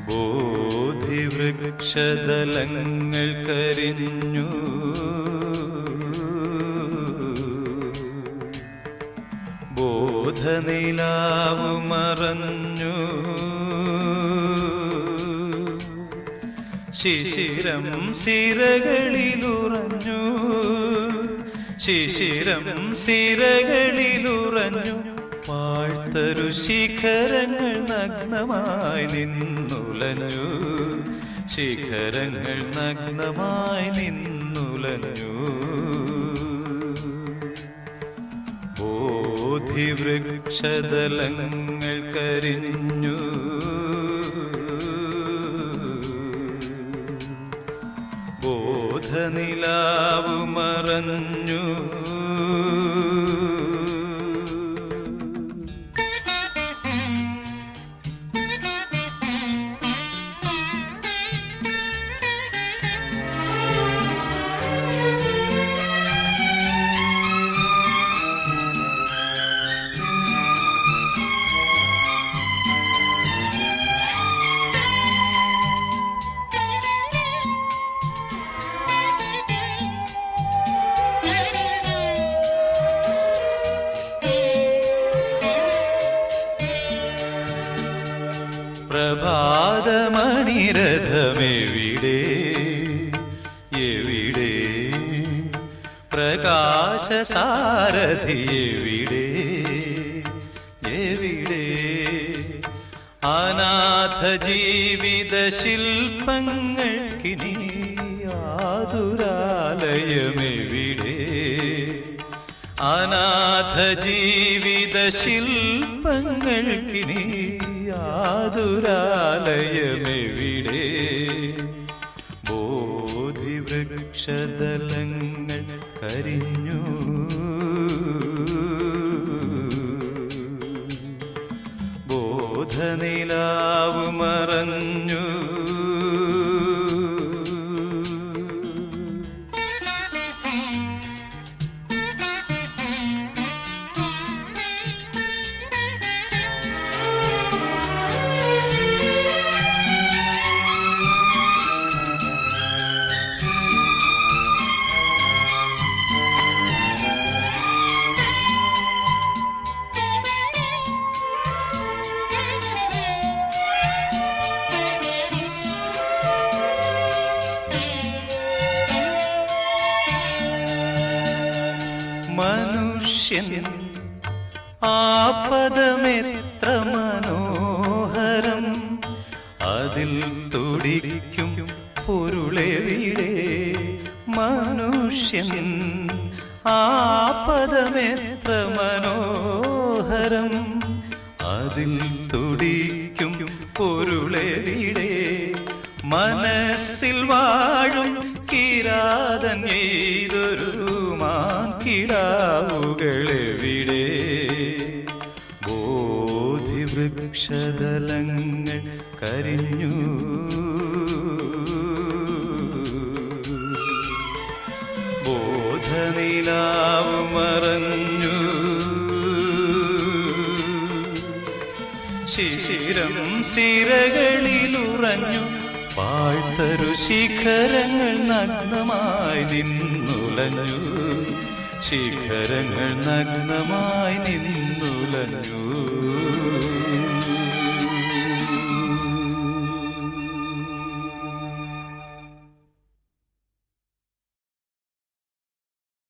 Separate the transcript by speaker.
Speaker 1: ബോധിവൃക്ഷതലങ്ങൾ കരിഞ്ഞു ബോധനിലാവു മറഞ്ഞു ശിശിരം സിരകളിലുറഞ്ഞു ശിശിരം സിരകളിലുറഞ്ഞു പാഴ്ത്തരു ശിഖരങ്ങൾ നഗ്നമായി നിന്നുലഞ്ഞു ശിഖരങ്ങൾ നഗ്നമായി നിന്നുലഞ്ഞു ബോധിവൃക്ഷതലങ്ങൾ കരിഞ്ഞു ബോധനിലാവു മറഞ്ഞു പ്രഭാതമണിരഥമെവിടെ എവിടെ പ്രകാശസാരഥി എവിടെ എവിടെ അനാഥ ജീവിത ശില്പങ്ങൾക്കിനി ആതുരാലയമെവിടെ അനാഥ ജീവിത ശില്പങ്ങൾക്കിനി യാതൊരാലയമെവിടെ ബോധിവൃക്ഷതലങ്ങൾ കരിഞ്ഞു ബോധനിലാവ് മറഞ്ഞു മനുഷ്യൻ ആ പദമെത്ര മനോഹരം അതിൽ തുടിക്കും പൊരുളെവിടെ മനുഷ്യൻ ആ പദമെത്ര മനോഹരം അതിൽ തുടിക്കും പൊരുളെവിടെ മനസ്സിൽ വാഴും കിരാതൻ ഏതൊരു മാക്കിടാവുകളെവിടെ ബോധിവൃക്ഷതലങ്ങൾ കരിഞ്ഞു ബോധനിലാവ് മറഞ്ഞു ശിശിരം സിരകളിലുറഞ്ഞു പാഴ്ത്തരു ശിഖരങ്ങൾ നഗ്നമായി നിന്നുലഞ്ഞു ശിഖരങ്ങൾ നഗ്നമായി നിന്നുലഞ്ഞു